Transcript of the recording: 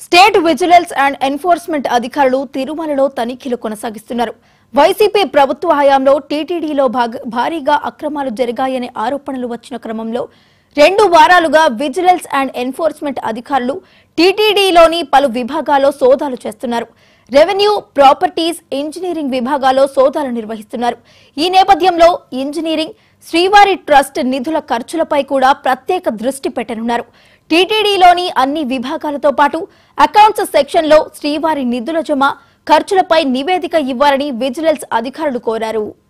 state vigilance and enforcement అధికారులు తిరుమలలో తనిఖీలు కొనసాగిస్తున్నారు వైసీపీ ప్రభుత్వ హయాంలో టీటీడీలో భాగ- భారీగా అక్రమాలు జరిగాయనే ఆరోపణలు వచ్చిన క్రమంలో రెండు వారాలుగా విజిలెన్స్ అండ్ ఎన్ఫోర్స్మెంట్ అధికారులు టీటీడీలోని పలు విభాగాల్లో సోదాలు చేస్తున్నారు రెవెన్యూ ప్రాపర్టీస్ ఇంజనీరింగ్ విభాగాల్లో సోదాలు నిర్వహిస్తున్నారు ఈ నేపథ్యంలో ఇంజనీరింగ్ శ్రీవారి ట్రస్ట్ నిధుల ఖర్చులపై కూడా ప్రత్యేక దృష్టి పెట్టనున్నారు టీటీడీలోని అన్ని విభాగాలతో పాటు అకౌంట్స్ సెక్షన్లో శ్రీవారి నిధుల జమ ఖర్చులపై నివేదిక ఇవ్వాలని విజిలెన్స్ అధికారులు కోరారు